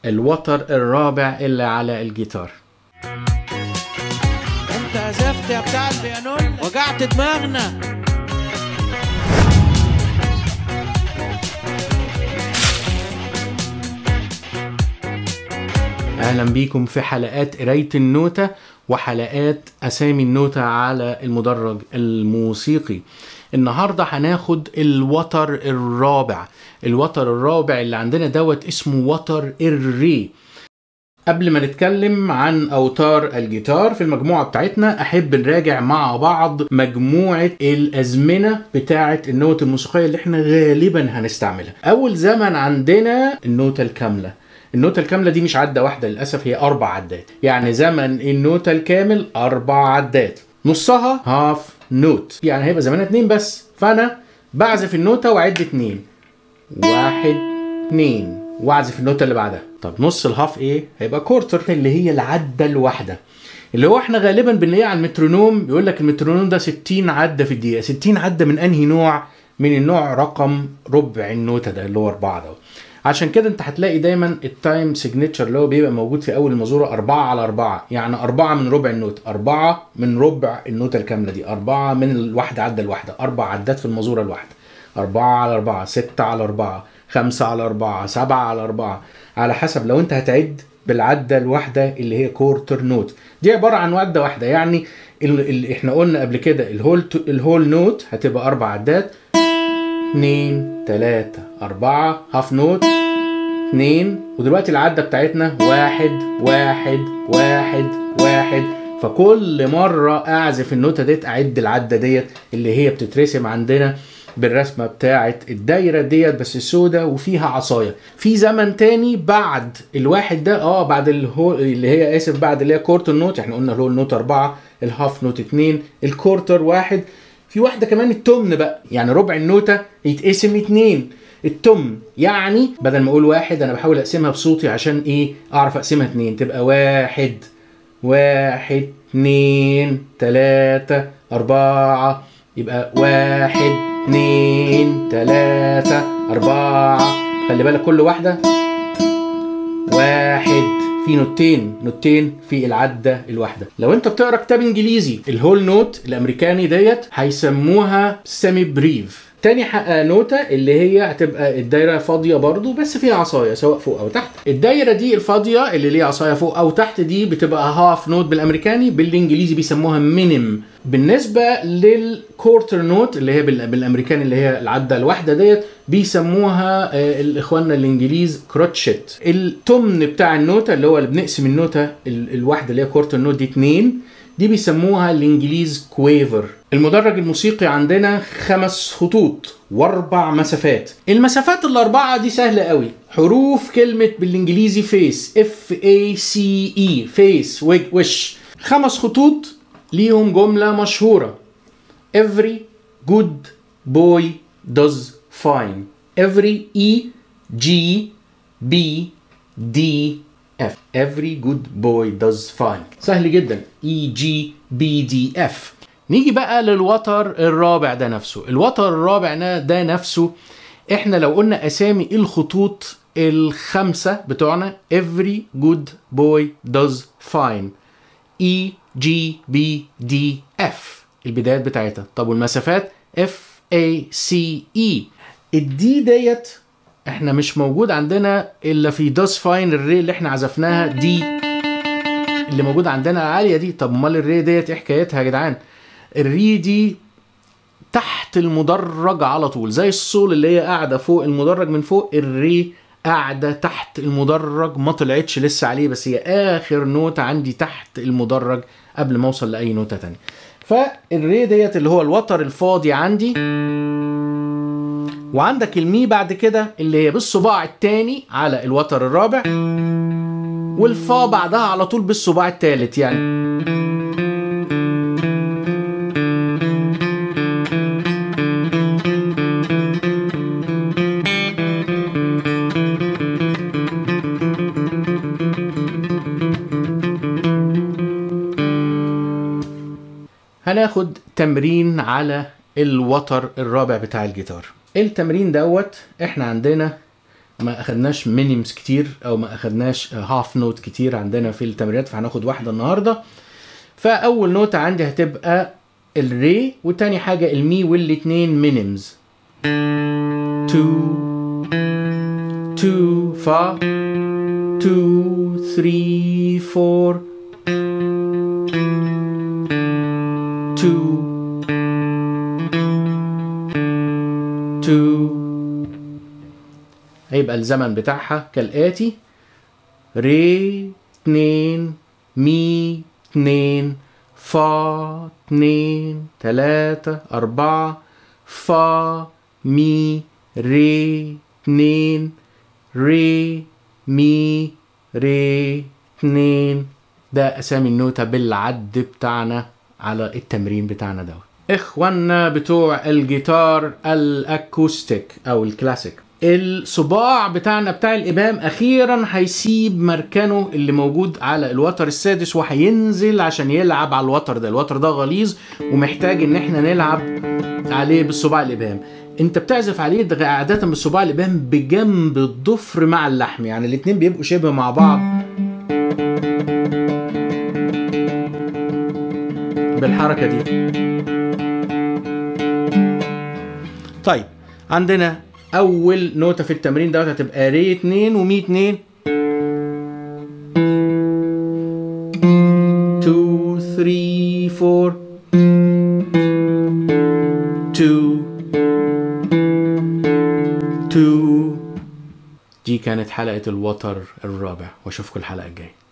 الوتر الرابع اللي على الجيتار انت عزفت يا بتاع البيانون وجعت دماغنا اهلا بيكم في حلقات قرايه النوتة وحلقات اسامي النوتة على المدرج الموسيقي النهارده هناخد الوتر الرابع الوتر الرابع اللي عندنا دوت اسمه وتر الري قبل ما نتكلم عن اوتار الجيتار في المجموعه بتاعتنا احب نراجع مع بعض مجموعه الازمنه بتاعه النوت الموسيقيه اللي احنا غالبا هنستعملها اول زمن عندنا النوتة الكامله النوتة الكاملة دي مش عدة واحدة للأسف هي أربع عدات يعني زمن النوتة الكامل أربع عدات نصها هاف نوت يعني هيبقى زمانها اتنين بس فأنا بعزف النوتة وأعد اتنين واحد اتنين واعزف النوتة اللي بعدها طب نص الهاف ايه هيبقى كورتر اللي هي العدة الواحدة اللي هو احنا غالبا بنلاقيه على المترونوم بيقول لك المترونوم ده 60 عدة في الدقيقة 60 عدة من انهي نوع من النوع رقم ربع النوتة ده اللي هو أربعة ده عشان كده انت هتلاقي دايما التايم سيجنتشر اللي هو بيبقى موجود في اول المزوره 4 على 4 يعني 4 من ربع النوت 4 من ربع النوتة الكامله دي 4 من الواحده عده الواحده اربع عدات في المزوره الواحده 4 على 4 6 على 4 5 على 4 7 على 4 على حسب لو انت هتعد بالعده الواحده اللي هي كورتر نوت دي عباره عن عده واحده يعني اللي احنا قلنا قبل كده الهول الهول نوت هتبقى اربع عدات 2 3 4 هاف نوت 2 ودلوقتي العدة بتاعتنا واحد واحد واحد واحد فكل مرة أعزف النوتة ديت أعد العدة ديت اللي هي بتترسم عندنا بالرسمة بتاعة الدايرة ديت بس السودة وفيها عصاية في زمن تاني بعد الواحد ده اه بعد الهو اللي هي اسف بعد اللي هي كورتر نوت احنا قلنا الهول نوت أربعة الهاف نوت اتنين الكورتر واحد في واحدة كمان التمن بقى يعني ربع النوتة يتقسم اتنين التمن يعني بدل ما اقول واحد انا بحاول اقسمها بصوتي عشان ايه اعرف اقسمها اتنين تبقى واحد واحد اتنين تلاتة اربعة يبقى واحد اتنين تلاتة اربعة خلي بالك كل واحدة واحد في نوتين نوتين في العدة الواحدة لو انت بتقرا كتاب انجليزي الهول نوت الامريكاني ديت هيسموها سيمي بريف تاني نوتة اللي هي هتبقى الدايرة فاضية برضو بس فيها عصاية سواء فوق أو تحت الدايرة دي الفاضية اللي ليها عصاية فوق أو تحت دي بتبقى هاف نوت بالأمريكاني بالإنجليزي بيسموها مينيم بالنسبة للكورتر نوت اللي هي بالأمريكاني اللي هي العدة الواحدة ديت بيسموها الإخواننا الإنجليز كروتشيت التمن بتاع النوتة اللي هو اللي بنقسم النوتة الواحدة اللي هي كورتر نوت دي اتنين دي بيسموها الانجليز كويفر المدرج الموسيقي عندنا خمس خطوط واربع مسافات المسافات الاربعه دي سهله قوي حروف كلمه بالانجليزي فيس اف اي سي اي فيس وش خمس خطوط ليهم جمله مشهوره every good boy does fine every e g b d F every good boy does fine سهل جدا E G B D F نيجي بقى للوتر الرابع ده نفسه الوتر الرابع ده, ده نفسه احنا لو قلنا اسامي الخطوط الخمسة بتوعنا every good boy does fine E G B D F البدايات بتاعتها طب والمسافات F A C E الدي ديت احنا مش موجود عندنا الا في داس فاين الري اللي احنا عزفناها دي اللي موجود عندنا العاليه دي طب امال الري ديت ايه حكايتها يا جدعان الري دي تحت المدرج على طول زي الصول اللي هي قاعده فوق المدرج من فوق الري قاعده تحت المدرج ما طلعتش لسه عليه بس هي اخر نوتة عندي تحت المدرج قبل ما اوصل لاي نوتة تانية فالري ديت اللي هو الوتر الفاضي عندي وعندك المي بعد كده اللي هي بالصباع التاني على الوتر الرابع والفا بعدها على طول بالصباع التالت يعني هناخد تمرين على الوتر الرابع بتاع الجيتار التمرين دوت احنا عندنا ما اخدناش مينيمز كتير او ما اخدناش هاف نوت كتير عندنا في التمرينات فهناخد واحده النهارده فاول نوتة عندي هتبقى الري وتاني حاجه المي والاتنين مينيمز 2 2 فا 2 3 4 2 2 هيبقى الزمن بتاعها كالآتي ري اتنين مي اتنين فا اتنين تلاتة أربعة فا مي ري اتنين ري مي ري اتنين ده أسامي النوتة بالعد بتاعنا على التمرين بتاعنا دوت إخواننا بتوع الجيتار الأكوستيك أو الكلاسيك الصباع بتاعنا بتاع الإمام أخيرا هيسيب مركنه اللي موجود على الوتر السادس وهينزل عشان يلعب على الوتر ده الوتر ده غليظ ومحتاج إن احنا نلعب عليه بالصباع الإبهام انت بتعزف عليه ده عادة بالصباع الإبهام بجنب الضفر مع اللحم يعني الاتنين بيبقوا شبه مع بعض بالحركة دي طيب عندنا اول نوتة في التمرين دوت هتبقى ري 2 ومي 2 2 3 4 2 2 دي كانت حلقة الوتر الرابع واشوفكم الحلقة الجاية